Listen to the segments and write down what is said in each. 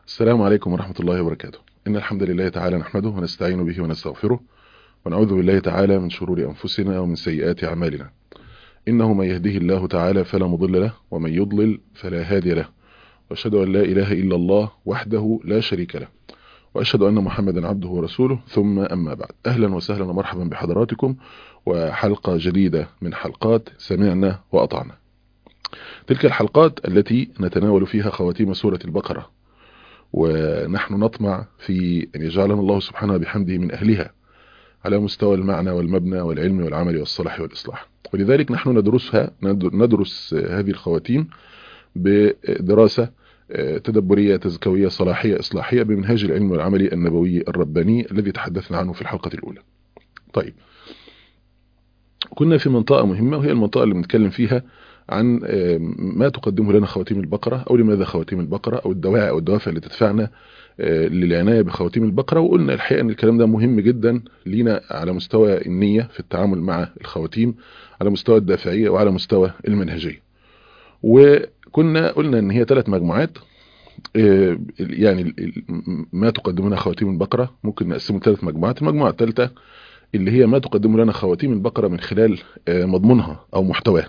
السلام عليكم ورحمة الله وبركاته إن الحمد لله تعالى نحمده ونستعين به ونستغفره ونعوذ بالله تعالى من شرور أنفسنا ومن سيئات أعمالنا إنه من يهده الله تعالى فلا مضل له ومن يضلل فلا هادي له وأشهد أن لا إله إلا الله وحده لا شريك له وأشهد أن محمدا عبده ورسوله ثم أما بعد أهلا وسهلا ومرحبا بحضراتكم وحلقة جديدة من حلقات سمعنا وأطعنا تلك الحلقات التي نتناول فيها خواتيم سورة البقرة ونحن نطمع في أن يجعلنا الله سبحانه بحمده من أهلها على مستوى المعنى والمبنى والعلم والعمل والصلاح والإصلاح ولذلك نحن ندرسها ندرس هذه الخواتيم بدراسة تدبرية تزكوية صلاحية إصلاحية بمنهاج العلم والعمل النبوي الرباني الذي تحدثنا عنه في الحلقة الأولى طيب كنا في منطقة مهمة وهي المنطقة اللي بنتكلم فيها عن ما تقدمه لنا خواتيم البقرة أو لماذا خواتيم البقرة أو الدواعي أو الدوافع اللي تدفعنا للعناية بخواتيم البقرة وقلنا الحقيقة أن الكلام ده مهم جدا لينا على مستوى النية في التعامل مع الخواتيم على مستوى الدافعية وعلى مستوى المنهجية وكنا قلنا أن هي ثلاث مجموعات يعني ما تقدمنا خواتيم البقرة ممكن نقسمه ثلاث مجموعات المجموعة الثالثة اللي هي ما تقدم لنا خواتيم البقرة من خلال مضمونها أو محتواها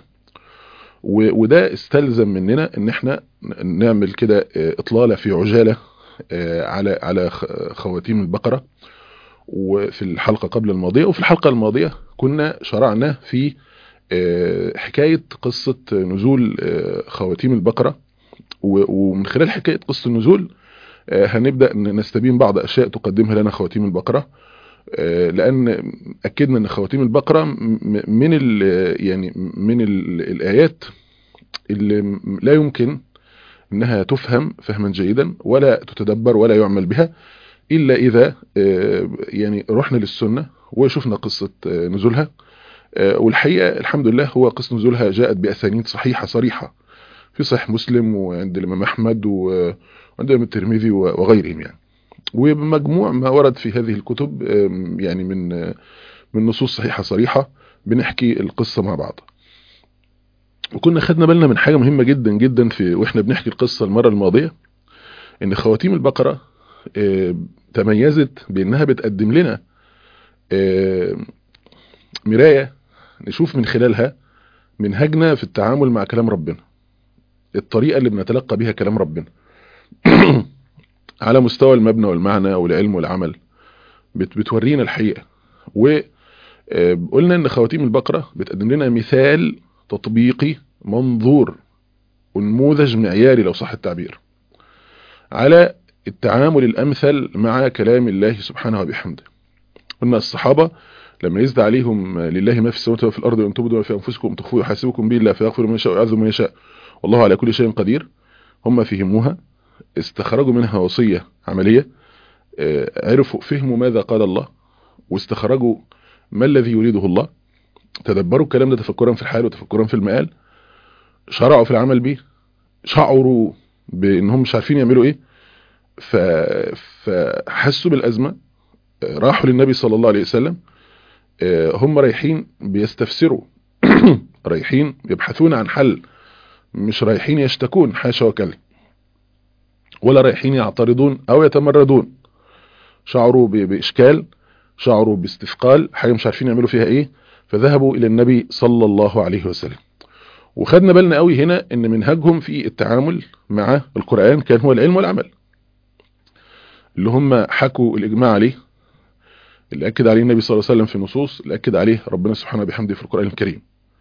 وده استلزم مننا ان احنا نعمل كده اطلالة في عجالة على على خواتيم البقرة وفي الحلقة قبل الماضية وفي الحلقة الماضية كنا شرعنا في حكاية قصة نزول خواتيم البقرة ومن خلال حكاية قصة النزول هنبدأ نستبين بعض أشياء تقدمها لنا خواتيم البقرة لأن أكدنا أن خواتيم البقرة من ال يعني من ال الآيات اللي لا يمكن أنها تفهم فهما جيدا ولا تتدبر ولا يعمل بها إلا إذا يعني رحنا للسنة وشفنا قصة نزولها والحقيقة الحمد لله هو قصة نزولها جاءت بأسانيد صحيحة صريحة في صحيح مسلم وعند الإمام أحمد وعند الإمام الترمذي وغيرهم يعني وبمجموع ما ورد في هذه الكتب يعني من من نصوص صحيحة صريحة بنحكي القصة مع بعض وكنا خدنا بالنا من حاجة مهمة جدا جدا في واحنا بنحكي القصة المرة الماضية ان خواتيم البقرة تميزت بانها بتقدم لنا مراية نشوف من خلالها منهجنا في التعامل مع كلام ربنا الطريقة اللي بنتلقى بها كلام ربنا على مستوى المبنى والمعنى والعلم والعمل بتورينا الحقيقة وقلنا ان خواتيم البقرة بتقدم لنا مثال تطبيقي منظور ونموذج معياري لو صح التعبير على التعامل الامثل مع كلام الله سبحانه وبحمده قلنا الصحابة لما يزد عليهم لله ما في السماوات وفي الارض وان تبدوا ما في انفسكم تخفوا يحاسبكم به الله فيغفر من يشاء ويعذب من يشاء والله على كل شيء قدير هم فهموها استخرجوا منها وصية عملية عرفوا فهموا ماذا قال الله واستخرجوا ما الذي يريده الله تدبروا الكلام ده تفكرا في الحال وتفكرا في المآل شرعوا في العمل به شعروا بانهم مش عارفين يعملوا ايه فحسوا بالازمة راحوا للنبي صلى الله عليه وسلم هم رايحين بيستفسروا رايحين يبحثون عن حل مش رايحين يشتكون حاشا وكلا ولا رايحين يعترضون او يتمردون شعروا باشكال شعروا باستثقال حاجه مش عارفين يعملوا فيها ايه فذهبوا الى النبي صلى الله عليه وسلم وخدنا بالنا قوي هنا ان منهجهم في التعامل مع القرآن كان هو العلم والعمل اللي هم حكوا الاجماع عليه اللي اكد عليه النبي صلى الله عليه وسلم في النصوص اللي اكد عليه ربنا سبحانه بحمده في القرآن الكريم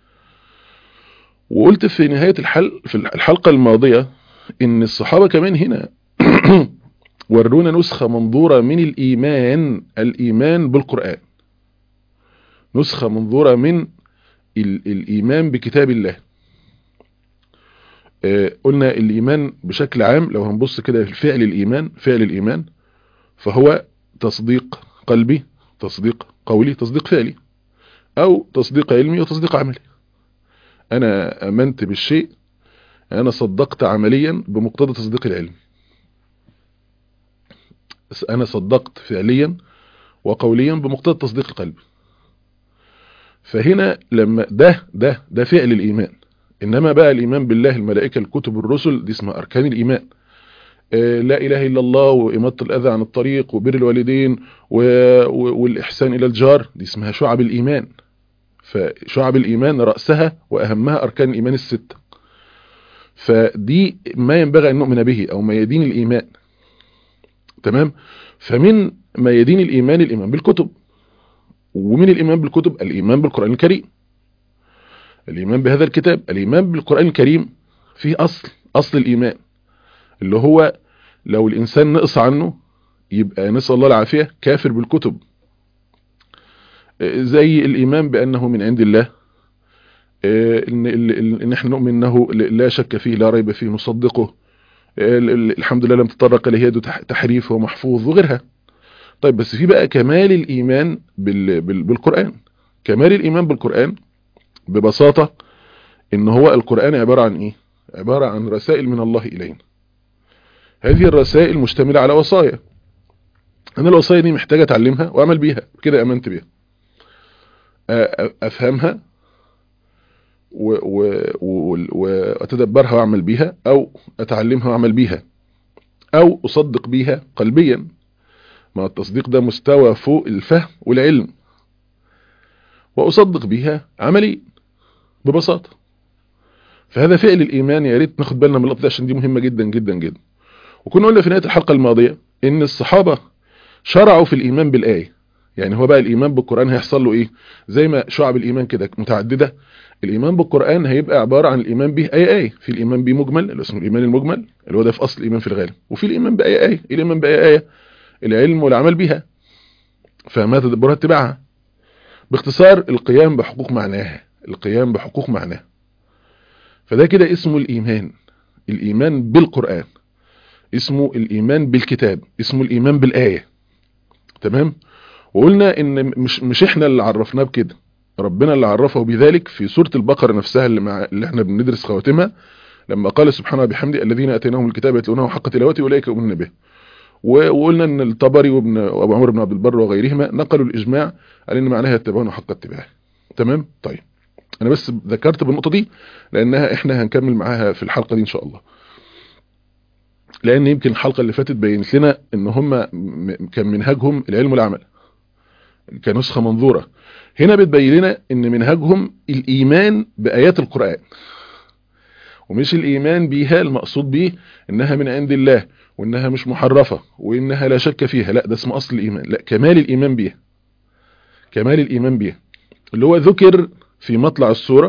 وقلت في نهاية الحل في الحلقة الماضية ان الصحابة كمان هنا ورونا نسخة منظورة من الايمان الايمان بالقرآن نسخة منظورة من الايمان بكتاب الله قلنا الايمان بشكل عام لو هنبص كده في فعل الايمان فعل الايمان فهو تصديق قلبي تصديق قولي تصديق فعلي او تصديق علمي وتصديق عملي انا امنت بالشيء انا صدقت عمليا بمقتضى تصديق العلم انا صدقت فعليا وقوليا بمقتضى تصديق القلب فهنا لما ده ده ده فعل الايمان انما بقى الايمان بالله الملائكه الكتب الرسل دي اسمها اركان الايمان لا اله الا الله واماطه الاذى عن الطريق وبر الوالدين والاحسان الى الجار دي اسمها شعب الايمان فشعب الايمان راسها واهمها اركان الايمان السته فدي ما ينبغي ان نؤمن به او ما يدين الايمان تمام فمن ما يدين الايمان الايمان بالكتب ومن الايمان بالكتب الايمان بالقران الكريم الايمان بهذا الكتاب الايمان بالقران الكريم فيه اصل اصل الايمان اللي هو لو الانسان نقص عنه يبقى نسال الله العافيه كافر بالكتب زي الايمان بانه من عند الله ان ان احنا نؤمن انه لا شك فيه لا ريب فيه نصدقه الحمد لله لم تطرق اليه يد تحريف ومحفوظ وغيرها طيب بس في بقى كمال الايمان بال بال بالقران كمال الايمان بالقران ببساطه ان هو القران عباره عن ايه عباره عن رسائل من الله الينا هذه الرسائل مشتمله على وصايا انا الوصايا دي محتاج اتعلمها واعمل بيها كده امنت بيها افهمها واتدبرها واعمل بيها او اتعلمها واعمل بيها او اصدق بيها قلبيا ما التصديق ده مستوى فوق الفهم والعلم واصدق بيها عمليا ببساطه فهذا فعل الايمان يا ريت ناخد بالنا من اللقطه دي عشان دي مهمه جدا جدا جدا وكنا قلنا في نهايه الحلقه الماضيه ان الصحابه شرعوا في الايمان بالايه يعني هو بقى الايمان بالقران هيحصل له ايه زي ما شعب الايمان كده متعدده الايمان بالقران هيبقى عباره عن الايمان به اي اي في الايمان به مجمل اللي اسمه الايمان المجمل اللي هو ده في اصل الايمان في الغالب وفي الايمان باي اي الايمان باي ايه العلم والعمل بها فما تدبرها اتباعها باختصار القيام بحقوق معناها القيام بحقوق معناها فده كده اسمه الايمان الايمان بالقران اسمه الايمان بالكتاب اسمه الايمان بالايه تمام وقلنا ان مش مش احنا اللي عرفناه بكده ربنا اللي عرفه بذلك في سورة البقرة نفسها اللي, مع اللي احنا بندرس خواتمها لما قال سبحانه بحمده الذين اتيناهم الكتاب يتلونه حق تلاوته اولئك يؤمنون به وقلنا ان الطبري وابن وابو عمرو بن عبد البر وغيرهما نقلوا الاجماع على ان معناها يتبعون حق اتباعه تمام طيب انا بس ذكرت بالنقطه دي لانها احنا هنكمل معاها في الحلقه دي ان شاء الله لان يمكن الحلقه اللي فاتت بينت لنا ان هم كان منهجهم العلم والعمل كنسخه منظوره هنا بتبين لنا ان منهجهم الايمان بايات القران ومش الايمان بيها المقصود بيه انها من عند الله وانها مش محرفه وانها لا شك فيها لا ده اسمه اصل الايمان لا كمال الايمان بيها كمال الايمان بيها اللي هو ذكر في مطلع السوره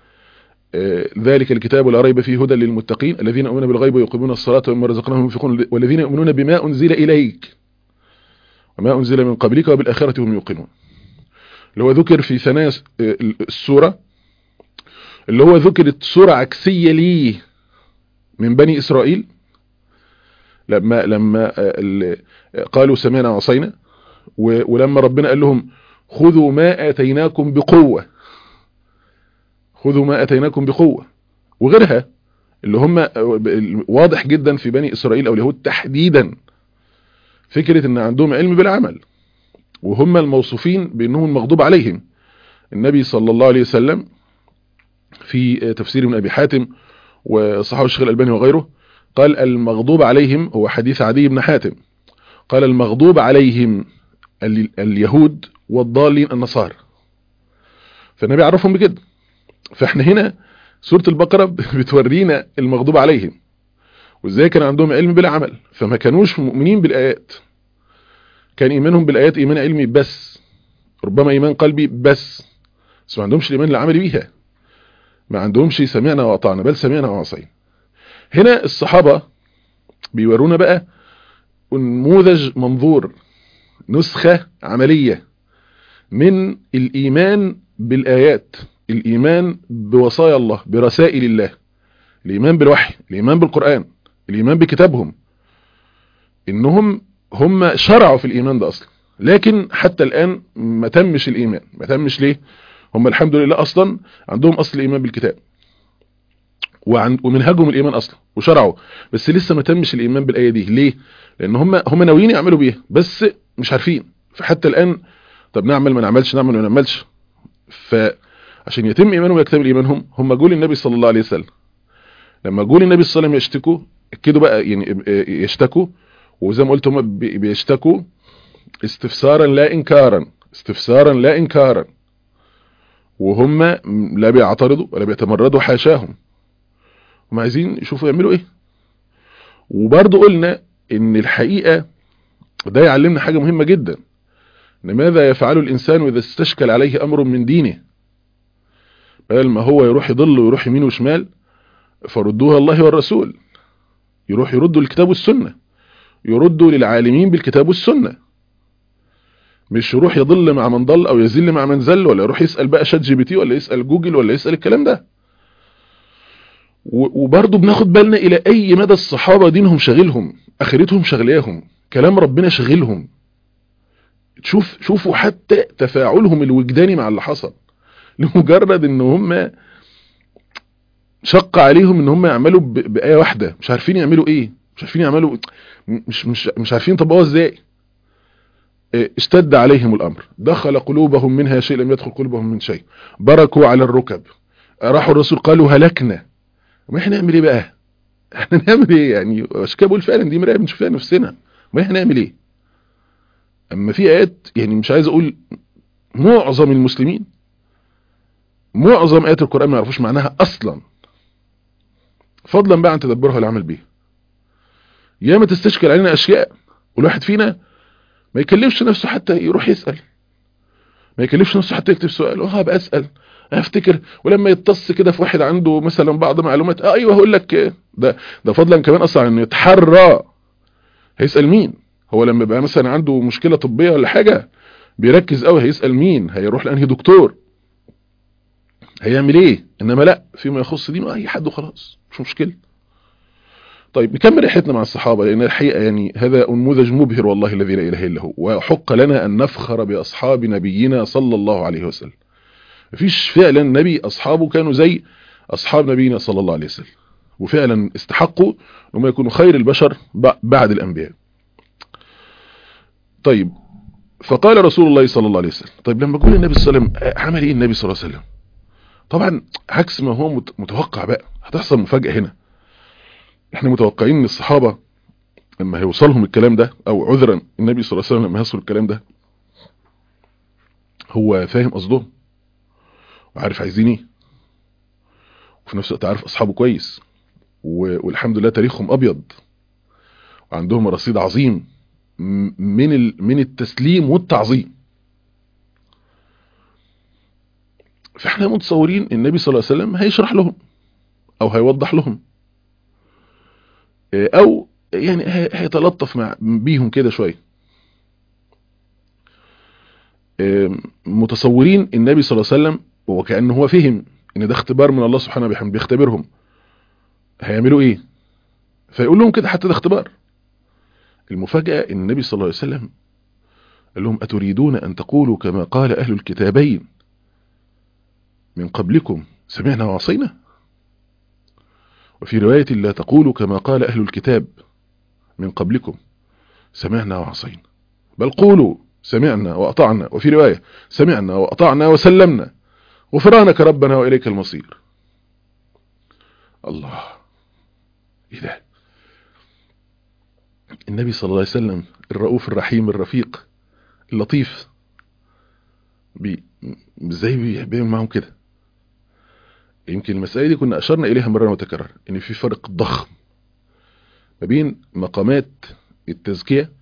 آه ذلك الكتاب لا ريب فيه هدى للمتقين الذين يؤمنون بالغيب ويقيمون الصلاه ومما رزقناهم ينفقون والذين يؤمنون بما انزل اليك وما انزل من قبلك وبالاخره هم يوقنون اللي هو ذكر في ثنايا السورة اللي هو ذكرت سورة عكسية ليه من بني إسرائيل لما لما قالوا سمعنا وعصينا ولما ربنا قال لهم خذوا ما آتيناكم بقوة خذوا ما آتيناكم بقوة وغيرها اللي هم واضح جدا في بني إسرائيل أو اليهود تحديدا فكرة ان عندهم علم بالعمل وهم الموصوفين بانهم المغضوب عليهم النبي صلى الله عليه وسلم في تفسير من ابي حاتم وصحابه الشيخ الالباني وغيره قال المغضوب عليهم هو حديث عدي بن حاتم قال المغضوب عليهم اليهود والضالين النصارى فالنبي عرفهم بكده فاحنا هنا سورة البقرة بتورينا المغضوب عليهم وازاي كان عندهم علم بلا عمل فما كانوش مؤمنين بالآيات كان ايمانهم بالايات ايمان علمي بس ربما ايمان قلبي بس بس ما عندهمش الايمان العملي بيها ما عندهمش سمعنا واطعنا بل سمعنا وعصينا هنا الصحابة بيورونا بقى نموذج منظور نسخة عملية من الايمان بالايات الايمان بوصايا الله برسائل الله الايمان بالوحي الايمان بالقرآن الايمان بكتابهم انهم هم شرعوا في الايمان ده اصلا لكن حتى الان ما تمش الايمان ما تمش ليه هم الحمد لله اصلا عندهم اصل الايمان بالكتاب وعن ومنهجهم الايمان اصلا وشرعوا بس لسه ما تمش الايمان بالايه دي ليه لان هم هم ناويين يعملوا بيها بس مش عارفين فحتى الان طب نعمل ما نعملش نعمل ما نعملش فعشان يتم ايمانهم ويكتمل ايمانهم هم جول النبي صلى الله عليه وسلم لما جول النبي صلى الله عليه وسلم يشتكوا اكدوا بقى يعني يشتكوا وزي ما قلت هم بيشتكوا استفسارا لا انكارا استفسارا لا انكارا وهم لا بيعترضوا ولا بيتمردوا حاشاهم هم عايزين يشوفوا يعملوا ايه وبرضه قلنا ان الحقيقة ده يعلمنا حاجة مهمة جدا ان ماذا يفعل الانسان اذا استشكل عليه امر من دينه بدل ما هو يروح يضل ويروح يمين وشمال فردوها الله والرسول يروح يردوا الكتاب والسنة يردوا للعالمين بالكتاب والسنة مش يروح يضل مع من ضل او يزل مع من زل ولا يروح يسأل بقى شات جي بي تي ولا يسأل جوجل ولا يسأل الكلام ده وبرضه بناخد بالنا الى اي مدى الصحابة دينهم شغلهم اخرتهم شغلاهم كلام ربنا شغلهم تشوف شوفوا حتى تفاعلهم الوجداني مع اللي حصل لمجرد ان هم شق عليهم ان هم يعملوا بآية واحدة مش عارفين يعملوا ايه مش عارفين يعملوا مش مش مش عارفين طبقوها ازاي اشتد عليهم الامر دخل قلوبهم منها شيء لم يدخل قلوبهم من شيء بركوا على الركب راحوا الرسول قالوا هلكنا ما احنا نعمل ايه بقى احنا نعمل ايه يعني عشان كده بقول فعلا دي مرايه بنشوف فيها نفسنا ما احنا نعمل ايه اما في ايات يعني مش عايز اقول معظم المسلمين معظم ايات القران ما يعرفوش معناها اصلا فضلا بقى عن تدبرها والعمل بيها ياما تستشكل علينا اشياء والواحد فينا ما يكلفش نفسه حتى يروح يسأل ما يكلفش نفسه حتى يكتب سؤال اه هبقى اسأل افتكر ولما يتص كده في واحد عنده مثلا بعض معلومات اه ايوه هقول لك ده ده فضلا كمان اصلا انه يتحرى هيسأل مين هو لما يبقى مثلا عنده مشكلة طبية ولا حاجة بيركز قوي هيسأل مين هيروح لانهي دكتور هيعمل ايه انما لا فيما يخص دي ما اي حد وخلاص مش مشكله طيب نكمل رحلتنا مع الصحابة لأن الحقيقة يعني هذا نموذج مبهر والله الذي لا إله إلا هو وحق لنا أن نفخر بأصحاب نبينا صلى الله عليه وسلم مفيش فعلا نبي أصحابه كانوا زي أصحاب نبينا صلى الله عليه وسلم وفعلا استحقوا أنهم يكونوا خير البشر بعد الأنبياء طيب فقال رسول الله صلى الله عليه وسلم طيب لما قول النبي صلى الله عليه وسلم عمل ايه النبي صلى الله عليه وسلم طبعا عكس ما هو متوقع بقى هتحصل مفاجأة هنا احنا متوقعين ان الصحابة لما هيوصلهم الكلام ده او عذرا النبي صلى الله عليه وسلم لما يوصل الكلام ده هو فاهم قصدهم وعارف عايزين ايه وفي نفس الوقت عارف اصحابه كويس والحمد لله تاريخهم ابيض وعندهم رصيد عظيم من من التسليم والتعظيم فاحنا متصورين النبي صلى الله عليه وسلم هيشرح لهم او هيوضح لهم او يعني هيتلطف مع بيهم كده شوية متصورين النبي صلى الله عليه وسلم وكأنه هو فهم ان ده اختبار من الله سبحانه وبحمده بيختبرهم هيعملوا ايه فيقول لهم كده حتى ده اختبار المفاجأة ان النبي صلى الله عليه وسلم قال لهم أتريدون أن تقولوا كما قال أهل الكتابين من قبلكم سمعنا وعصينا وفي رواية لا تقولوا كما قال أهل الكتاب من قبلكم سمعنا وعصينا بل قولوا سمعنا وأطعنا وفي رواية سمعنا وأطعنا وسلمنا غفرانك ربنا وإليك المصير الله إيه ده النبي صلى الله عليه وسلم الرؤوف الرحيم الرفيق اللطيف بي ازاي بيعمل معهم كده يمكن المسألة دي كنا أشرنا إليها مرة متكرر إن في فرق ضخم ما بين مقامات التزكية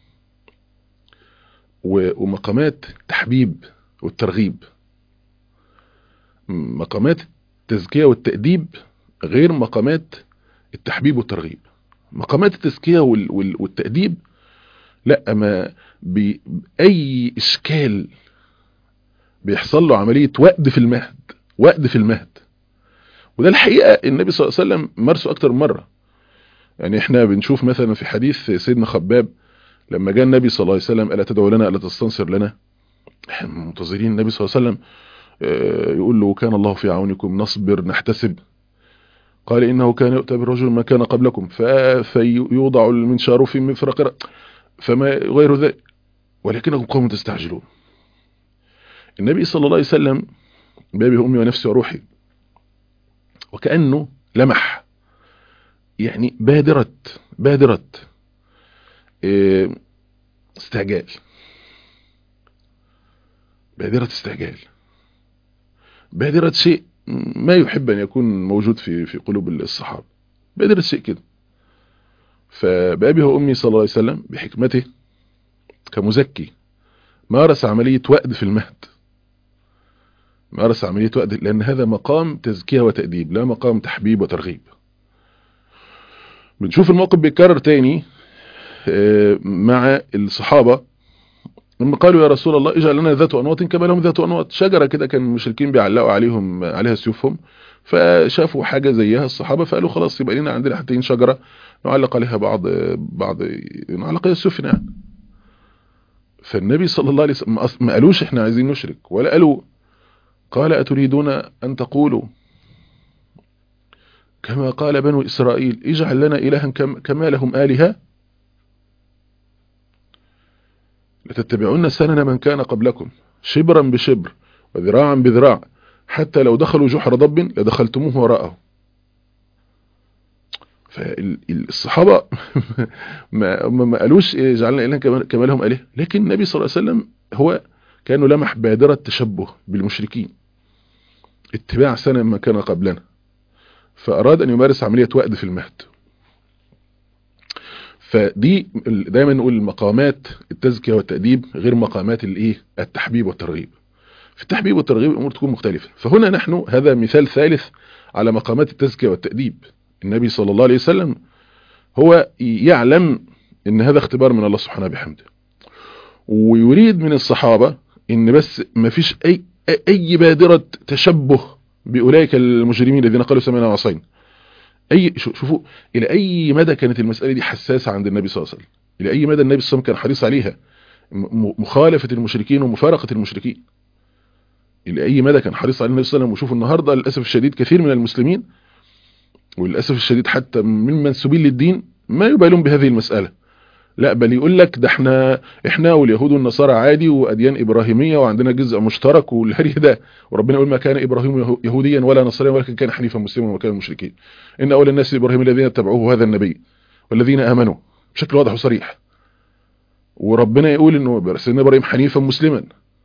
ومقامات التحبيب والترغيب مقامات التزكية والتأديب غير مقامات التحبيب والترغيب مقامات التزكية والتأديب لا ما بأي إشكال بيحصل له عملية وقد في المهد وقد في المهد وده الحقيقة النبي صلى الله عليه وسلم مارسه أكتر من مرة يعني احنا بنشوف مثلا في حديث سيدنا خباب لما جاء النبي صلى الله عليه وسلم ألا تدعو لنا ألا تستنصر لنا احنا منتظرين النبي صلى الله عليه وسلم يقول له كان الله في عونكم نصبر نحتسب قال إنه كان يؤتى بالرجل ما كان قبلكم فيوضع المنشار في مفرق فما غير ذلك ولكنكم قوم تستعجلون النبي صلى الله عليه وسلم بابي أمي ونفسي وروحي وكأنه لمح يعني بادرة بادرة إيه استعجال بادرة استعجال بادرة شيء ما يحب أن يكون موجود في في قلوب الصحابة بادرة شيء كده فبأبي وأمي صلى الله عليه وسلم بحكمته كمزكي مارس عملية وأد في المهد مارس عملية وأد لأن هذا مقام تزكية وتأديب لا مقام تحبيب وترغيب بنشوف الموقف بيتكرر تاني مع الصحابة لما قالوا يا رسول الله اجعل لنا ذات أنواط كما لهم ذات أنواط شجرة كده كان المشركين بيعلقوا عليهم عليها سيوفهم فشافوا حاجة زيها الصحابة فقالوا خلاص يبقى لنا عندنا حتين شجرة نعلق عليها بعض بعض نعلق عليها السيوف يعني فالنبي صلى الله عليه وسلم ما قالوش احنا عايزين نشرك ولا قالوا قال أتريدون أن تقولوا كما قال بنو إسرائيل اجعل لنا إلها كما لهم آلهة لتتبعون سنن من كان قبلكم شبرا بشبر وذراعا بذراع حتى لو دخلوا جحر ضب لدخلتموه وراءه فالصحابة ما, ما قالوش جعلنا إلها كما لهم آلهة لكن النبي صلى الله عليه وسلم هو كانوا لمح بادرة تشبه بالمشركين اتباع سنة ما كان قبلنا فأراد أن يمارس عملية وأد في المهد فدي دايما نقول مقامات التزكية والتأديب غير مقامات الايه التحبيب والترغيب في التحبيب والترغيب الأمور تكون مختلفة فهنا نحن هذا مثال ثالث على مقامات التزكية والتأديب النبي صلى الله عليه وسلم هو يعلم ان هذا اختبار من الله سبحانه بحمده ويريد من الصحابة ان بس ما فيش اي اي بادرة تشبه باولئك المجرمين الذين قالوا سمعنا وعصينا اي شوفوا الى اي مدى كانت المسألة دي حساسة عند النبي صلى الله عليه وسلم الى اي مدى النبي صلى الله عليه وسلم كان حريص عليها مخالفة المشركين ومفارقة المشركين الى اي مدى كان حريص على النبي صلى الله عليه وسلم وشوفوا النهاردة للأسف الشديد كثير من المسلمين وللأسف الشديد حتى من منسوبين للدين ما يبالون بهذه المسألة لا بل يقول لك ده احنا احنا واليهود والنصارى عادي واديان ابراهيميه وعندنا جزء مشترك والهري ده وربنا يقول ما كان ابراهيم يهوديا ولا نصرانيا ولكن كان حنيفا مسلما وما كان المشركين ان اول الناس ابراهيم الذين اتبعوه هذا النبي والذين امنوا بشكل واضح وصريح وربنا يقول انه سيدنا ابراهيم حنيفا مسلما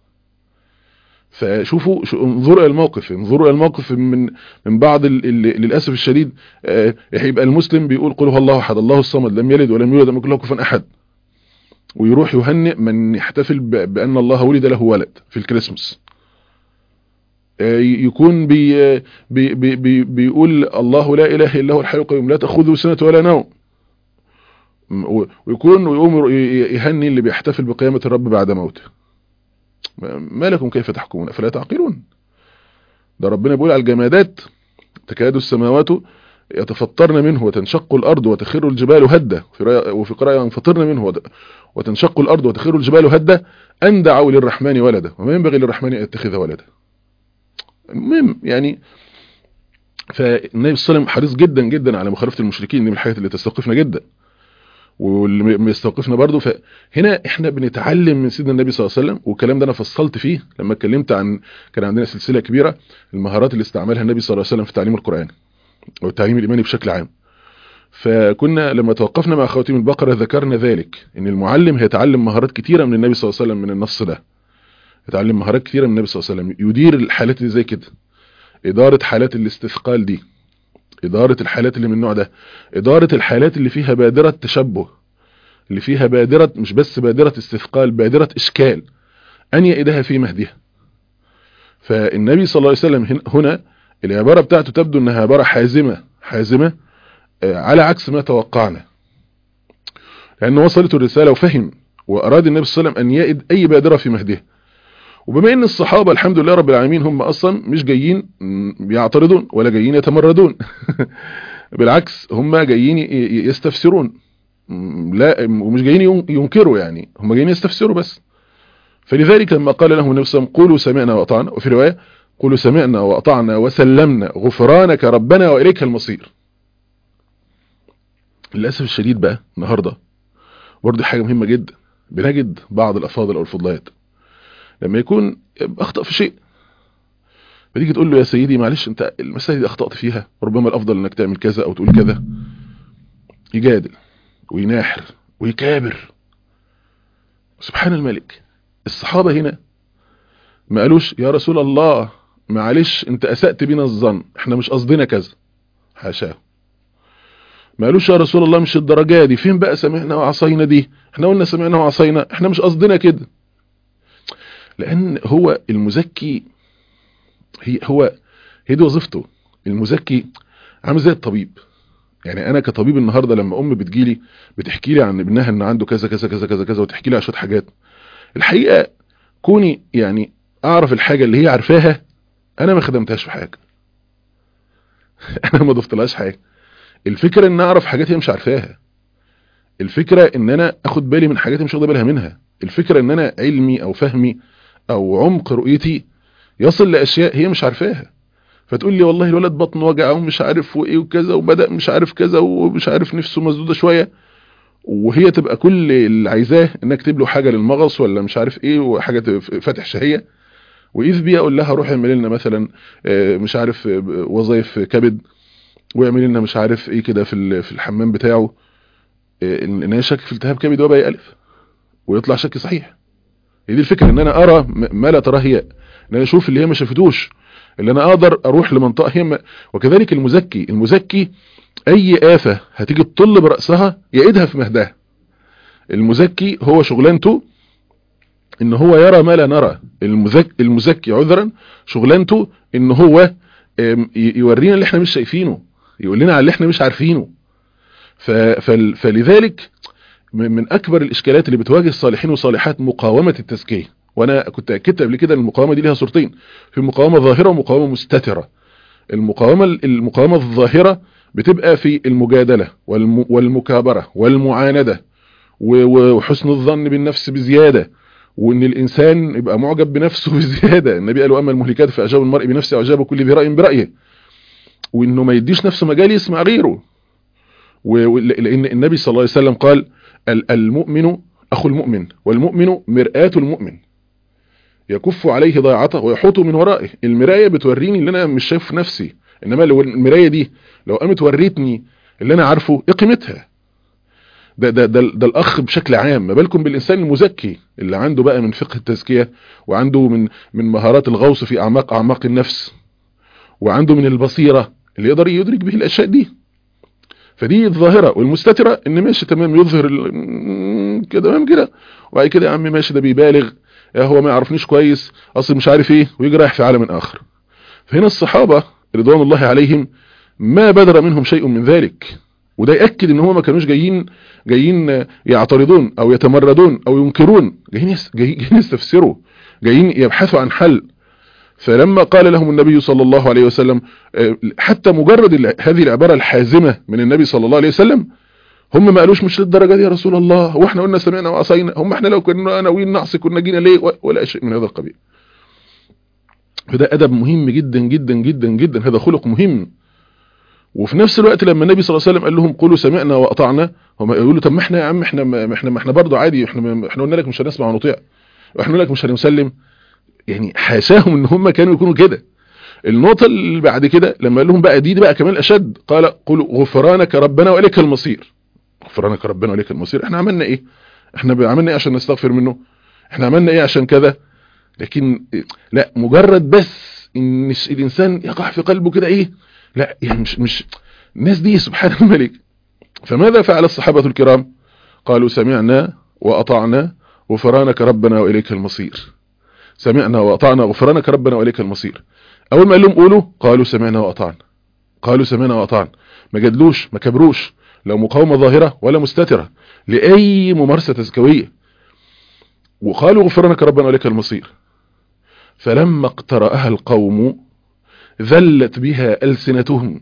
فشوفوا انظروا الى الموقف انظروا الى الموقف من من بعض للاسف الشديد يبقى المسلم بيقول قل هو الله احد الله الصمد لم يلد ولم يولد ولم يكن له كفوا احد ويروح يهنئ من يحتفل بان الله ولد له ولد في الكريسماس يكون بي بي بي بي بيقول الله لا اله الا هو الحي القيوم لا تاخذه سنه ولا نوم ويكون ويقوم يهني اللي بيحتفل بقيامه الرب بعد موته ما لكم كيف تحكمون فلا تعقلون ده ربنا بيقول على الجمادات تكاد السماوات يتفطرن منه وتنشق الأرض وتخر الجبال هدة وفي قراءة ينفطرن منه وتنشق الأرض وتخر الجبال هدة أن دعوا للرحمن ولدا وما ينبغي للرحمن أن يتخذ ولدا المهم يعني فالنبي صلى الله عليه وسلم حريص جدا جدا على مخالفة المشركين دي من الحاجات اللي تستوقفنا جدا واللي بيستوقفنا برضه فهنا احنا بنتعلم من سيدنا النبي صلى الله عليه وسلم والكلام ده انا فصلت فيه لما اتكلمت عن كان عندنا سلسله كبيره المهارات اللي استعملها النبي صلى الله عليه وسلم في تعليم القران والتعليم الايماني بشكل عام فكنا لما توقفنا مع خواتيم البقره ذكرنا ذلك ان المعلم هيتعلم مهارات كتيره من النبي صلى الله عليه وسلم من النص ده يتعلم مهارات كتيره من النبي صلى الله عليه وسلم يدير الحالات اللي زي كده اداره حالات الاستثقال دي إدارة الحالات اللي من النوع ده إدارة الحالات اللي فيها بادرة تشبه اللي فيها بادرة مش بس بادرة استثقال بادرة إشكال أن يئدها في مهدها فالنبي صلى الله عليه وسلم هنا العبارة بتاعته تبدو أنها عبارة حازمة حازمة على عكس ما توقعنا لأنه وصلته الرسالة وفهم وأراد النبي صلى الله عليه وسلم أن يئد أي بادرة في مهدها وبما ان الصحابة الحمد لله رب العالمين هم اصلا مش جايين يعترضون ولا جايين يتمردون بالعكس هم جايين يستفسرون لا ومش جايين ينكروا يعني هم جايين يستفسروا بس فلذلك لما قال لهم النبي صلى الله عليه وسلم قولوا سمعنا واطعنا وفي رواية قولوا سمعنا واطعنا وسلمنا غفرانك ربنا واليك المصير للاسف الشديد بقى النهارده برضه حاجه مهمه جدا بنجد بعض الافاضل او الفضليات لما يكون اخطأ في شيء فتيجي تقول له يا سيدي معلش انت المسألة دي اخطأت فيها ربما الافضل انك تعمل كذا او تقول كذا يجادل ويناحر ويكابر سبحان الملك الصحابة هنا ما قالوش يا رسول الله معلش انت اسأت بنا الظن احنا مش قصدنا كذا حاشاه ما قالوش يا رسول الله مش الدرجة دي فين بقى سمعنا وعصينا دي احنا قلنا سمعنا وعصينا احنا مش قصدنا كده لان هو المزكي هي هو هي دي وظيفته المزكي عامل زي الطبيب يعني انا كطبيب النهارده لما ام بتجيلي بتحكي لي عن ابنها ان عنده كذا كذا كذا كذا كذا وتحكي لي على شويه حاجات الحقيقه كوني يعني اعرف الحاجه اللي هي عارفاها انا ما خدمتهاش في حاجه انا ما ضفتلهاش حاجه الفكره ان اعرف حاجات هي مش عارفاها الفكره ان انا اخد بالي من حاجات هي مش واخده بالها منها الفكره ان انا علمي او فهمي او عمق رؤيتي يصل لاشياء هي مش عارفاها فتقول لي والله الولد بطن وجع ومش عارف وايه وكذا وبدا مش عارف كذا ومش عارف نفسه مسدوده شويه وهي تبقى كل اللي عايزاه انك تكتب له حاجه للمغص ولا مش عارف ايه وحاجه فاتح شهيه واذ بي اقول لها روح اعملي لنا مثلا مش عارف وظايف كبد واعملي لنا مش عارف ايه كده في في الحمام بتاعه ان هي شك في التهاب كبد وباقي الف ويطلع شك صحيح هي دي الفكره ان انا ارى ما لا تراه هي ان انا اشوف اللي هي ما شافتوش اللي انا اقدر اروح لمنطقه هي ما وكذلك المزكي المزكي اي آفة هتيجي تطل برأسها يعيدها في مهدها المزكي هو شغلانته ان هو يرى ما لا نرى المزكي, المزكي عذرا شغلانته ان هو يورينا اللي احنا مش شايفينه يقول لنا على اللي احنا مش عارفينه فلذلك من اكبر الاشكالات اللي بتواجه الصالحين والصالحات مقاومة التزكية وانا كنت اكدت قبل كده المقاومة دي ليها صورتين في مقاومة ظاهرة ومقاومة مستترة المقاومة المقاومة الظاهرة بتبقى في المجادلة والمكابرة والمعاندة وحسن الظن بالنفس بزيادة وان الانسان يبقى معجب بنفسه بزيادة النبي قال اما المهلكات فاعجاب المرء بنفسه اعجاب كل ذي راي برايه وانه ما يديش نفسه مجال يسمع غيره لان النبي صلى الله عليه وسلم قال المؤمن اخو المؤمن والمؤمن مرآة المؤمن يكف عليه ضيعته ويحوط من ورائه المراية بتوريني اللي انا مش شايف نفسي انما لو المراية دي لو قامت وريتني اللي انا عارفه ايه قيمتها ده, ده, ده, ده الاخ بشكل عام ما بالكم بالانسان المزكي اللي عنده بقى من فقه التزكية وعنده من من مهارات الغوص في اعماق اعماق النفس وعنده من البصيرة اللي يقدر يدرك به الاشياء دي فدي الظاهرة والمستترة ان ماشي تمام يظهر كده تمام كده وبعد كده يا عم ماشي ده بيبالغ هو ما يعرفنيش كويس اصل مش عارف ايه ويجي رايح في عالم اخر فهنا الصحابة رضوان الله عليهم ما بدر منهم شيء من ذلك وده يأكد ان هم ما كانوش جايين جايين يعترضون او يتمردون او ينكرون جايين جايين يستفسروا جايين يبحثوا عن حل فلما قال لهم النبي صلى الله عليه وسلم حتى مجرد هذه العبارة الحازمة من النبي صلى الله عليه وسلم هم ما قالوش مش للدرجة دي يا رسول الله واحنا قلنا سمعنا وعصينا هم احنا لو كنا ناويين نعصي كنا جينا ليه ولا شيء من هذا القبيل فده ادب مهم جدا جدا جدا جدا هذا خلق مهم وفي نفس الوقت لما النبي صلى الله عليه وسلم قال لهم قولوا سمعنا واطعنا هم يقولوا طب ما احنا يا عم احنا ما احنا ما احنا برضه عادي احنا احنا قلنا لك مش هنسمع ونطيع واحنا قلنا لك مش هنسلم يعني حاشاهم ان هم كانوا يكونوا كده النقطة اللي بعد كده لما قال لهم بقى دي, دي بقى كمان اشد قال قولوا غفرانك ربنا واليك المصير غفرانك ربنا واليك المصير احنا عملنا ايه احنا عملنا ايه عشان نستغفر منه احنا عملنا ايه عشان كذا لكن لا مجرد بس ان الانسان يقع في قلبه كده ايه لا يعني مش مش الناس دي سبحان الملك فماذا فعل الصحابة الكرام قالوا سمعنا وأطعنا غفرانك ربنا وإليك المصير سمعنا وأطعنا غفرانك ربنا وإليك المصير أول ما قال لهم قولوا قالوا سمعنا وأطعنا قالوا سمعنا وأطعنا ما جدلوش ما كبروش لو مقاومة ظاهرة ولا مستترة لأي ممارسة تزكوية وقالوا غفرانك ربنا وإليك المصير فلما اقترأها القوم ذلت بها ألسنتهم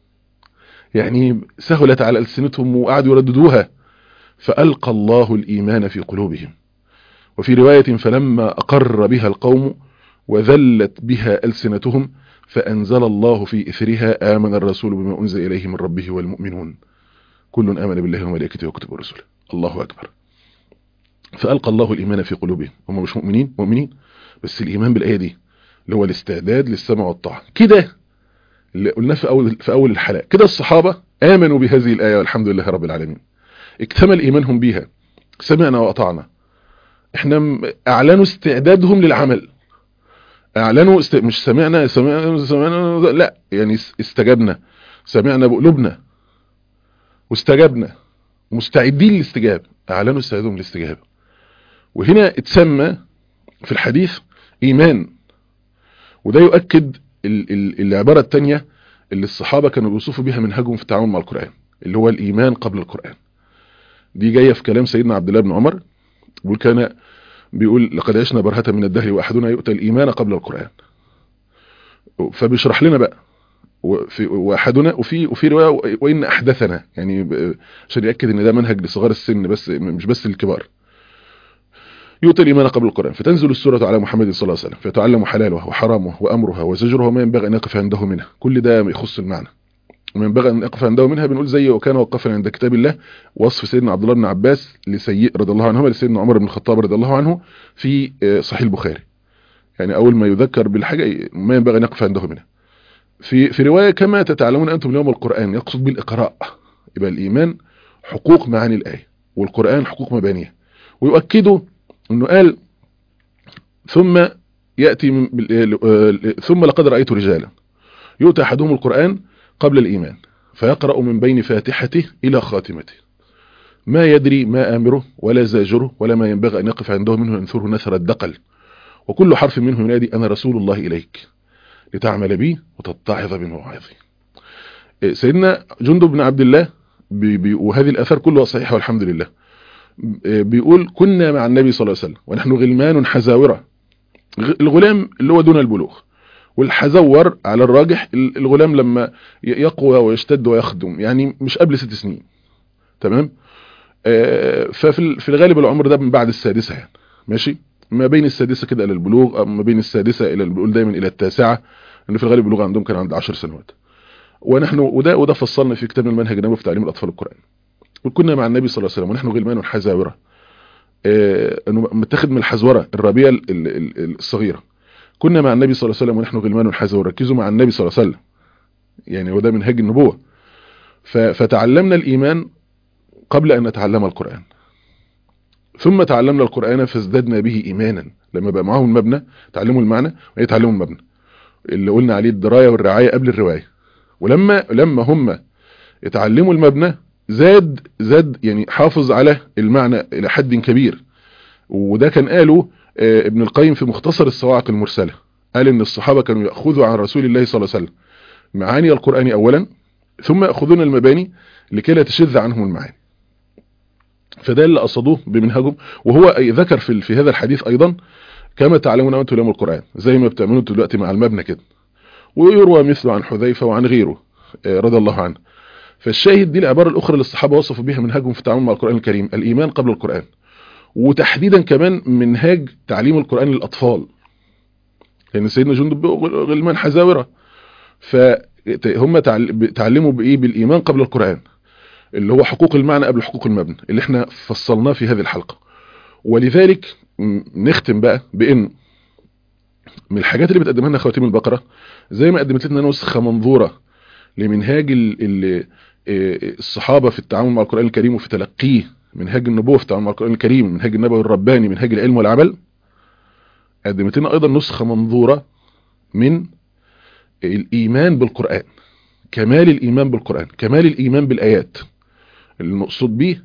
يعني سهلت على ألسنتهم وقعدوا يرددوها فألقى الله الإيمان في قلوبهم وفي رواية فلما أقر بها القوم وذلت بها ألسنتهم فأنزل الله في إثرها آمن الرسول بما أنزل إليه من ربه والمؤمنون كل آمن بالله وملائكته وكتب رسوله الله أكبر فألقى الله الإيمان في قلوبهم هم مش مؤمنين مؤمنين بس الإيمان بالآية دي اللي هو الاستعداد للسمع والطاعة كده اللي قلناه في أول, في أول الحلقة كده الصحابة آمنوا بهذه الآية والحمد لله رب العالمين اكتمل إيمانهم بها سمعنا وأطعنا احنا اعلنوا استعدادهم للعمل اعلنوا است... مش سمعنا سمعنا سمعنا لا يعني استجبنا سمعنا بقلوبنا واستجبنا مستعدين للاستجابه اعلنوا استعدادهم للاستجابه وهنا اتسمى في الحديث ايمان وده يؤكد ال... ال... العباره الثانيه اللي الصحابه كانوا بيوصفوا بها منهجهم في التعامل مع القران اللي هو الايمان قبل القران دي جايه في كلام سيدنا عبد الله بن عمر بيقول كان بيقول لقد عشنا برهة من الدهر واحدنا يؤتى الايمان قبل القرآن فبيشرح لنا بقى وفي واحدنا وفي وفي روايه وان احدثنا يعني عشان ياكد ان ده منهج لصغار السن بس مش بس للكبار يؤتى الايمان قبل القرآن فتنزل السورة على محمد صلى الله عليه وسلم فيتعلم حلاله وحرامه وامرها وزجرها وما ينبغي ان يقف عنده منها كل ده يخص المعنى وما ينبغي ان يقف عنده منها بنقول زي وكان وقفا عند كتاب الله وصف سيدنا عبد الله بن عباس لسيء رضي الله عنهما لسيدنا عمر بن الخطاب رضي الله عنه في صحيح البخاري يعني اول ما يذكر بالحاجه ما ينبغي ان يقف عنده منها في في روايه كما تتعلمون انتم اليوم القران يقصد بالاقراء يبقى الايمان حقوق معاني الايه والقران حقوق مبانيها ويؤكدوا انه قال ثم ياتي من ثم لقد رايت رجالا يؤتى احدهم القران قبل الإيمان فيقرأ من بين فاتحته إلى خاتمته ما يدري ما آمره ولا زاجره ولا ما ينبغي أن يقف عنده منه ينثره نثر الدقل وكل حرف منه ينادي أنا رسول الله إليك لتعمل بي وتتعظ بموعظي سيدنا جندب بن عبد الله بي بي وهذه الأثر كلها صحيحة والحمد لله بيقول كنا مع النبي صلى الله عليه وسلم ونحن غلمان حزاورة الغلام اللي هو دون البلوغ والحزور على الراجح الغلام لما يقوى ويشتد ويخدم يعني مش قبل ست سنين تمام آه ففي في الغالب العمر ده من بعد السادسة يعني ماشي ما بين السادسة كده الى البلوغ أو ما بين السادسة الى بنقول دايما الى التاسعة لان في الغالب البلوغ عندهم كان عند 10 سنوات ونحن وده وده فصلنا في كتاب المنهج النبوي في تعليم الاطفال القرآن وكنا مع النبي صلى الله عليه وسلم ونحن غلمان حزاورة آه انه متاخد من الحزورة الربية الصغيرة كنا مع النبي صلى الله عليه وسلم ونحن غلمان حزور ركزوا مع النبي صلى الله عليه وسلم يعني وده منهج النبوة فتعلمنا الإيمان قبل أن نتعلم القرآن ثم تعلمنا القرآن فازددنا به إيمانا لما بقى معاهم المبنى تعلموا المعنى ويتعلموا المبنى اللي قلنا عليه الدراية والرعاية قبل الرواية ولما لما هم يتعلموا المبنى زاد زاد يعني حافظ على المعنى إلى حد كبير وده كان قاله ابن القيم في مختصر الصواعق المرسلة قال ان الصحابة كانوا يأخذوا عن رسول الله صلى الله عليه وسلم معاني القرآن اولا ثم يأخذون المباني لكي لا تشذ عنهم المعاني فده اللي قصدوه بمنهجهم وهو ذكر في, في هذا الحديث ايضا كما تعلمون انتم اليوم القرآن زي ما بتعملوا دلوقتي مع المبنى كده ويروى مثله عن حذيفة وعن غيره رضي الله عنه فالشاهد دي العبارة الاخرى اللي الصحابة وصفوا بها منهجهم في التعامل مع القرآن الكريم الايمان قبل القرآن وتحديدا كمان منهاج تعليم القرآن للأطفال لأن سيدنا جندب غلمان حزاورة فهم تعلموا بإيه بالإيمان قبل القرآن اللي هو حقوق المعنى قبل حقوق المبنى اللي احنا فصلناه في هذه الحلقة ولذلك نختم بقى بأن من الحاجات اللي بتقدمها لنا خواتيم البقرة زي ما قدمت لنا نسخة منظورة لمنهاج الصحابة في التعامل مع القرآن الكريم وفي تلقيه منهاج النبوة في تعامل مع القرآن الكريم منهاج النبوي الرباني منهاج العلم والعمل قدمت لنا ايضا نسخة منظورة من الايمان بالقرآن كمال الايمان بالقرآن كمال الايمان بالايات المقصود به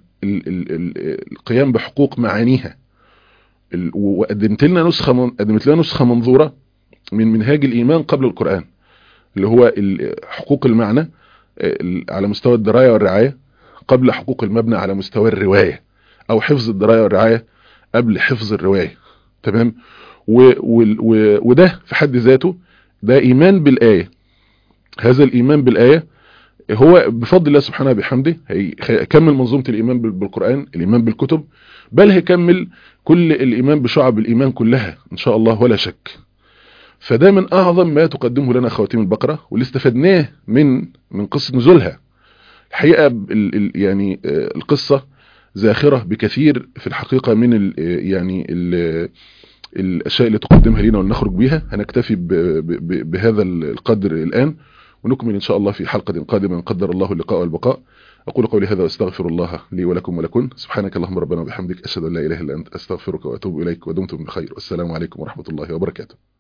القيام بحقوق معانيها وقدمت لنا نسخة من قدمت لنا نسخة منظورة من منهاج الايمان قبل القرآن اللي هو حقوق المعنى على مستوى الدراية والرعاية قبل حقوق المبنى على مستوى الرواية او حفظ الدراية والرعاية قبل حفظ الرواية تمام و و و وده في حد ذاته ده ايمان بالآية هذا الايمان بالآية هو بفضل الله سبحانه بحمده هيكمل منظومة الايمان بالقرآن الايمان بالكتب بل هيكمل كل الايمان بشعب الايمان كلها ان شاء الله ولا شك فده من اعظم ما تقدمه لنا خواتيم البقرة واللي استفدناه من من قصة نزولها الحقيقة ال ال يعني القصة زاخرة بكثير في الحقيقة من ال يعني ال الاشياء اللي تقدمها لنا ولنخرج بها هنكتفي ب ب بهذا القدر الان ونكمل إن شاء الله في حلقة قادمة إن قدر الله اللقاء والبقاء أقول قولي هذا وأستغفر الله لي ولكم ولكن سبحانك اللهم ربنا وبحمدك أشهد أن لا إله إلا أنت أستغفرك وأتوب إليك ودمتم بخير والسلام عليكم ورحمة الله وبركاته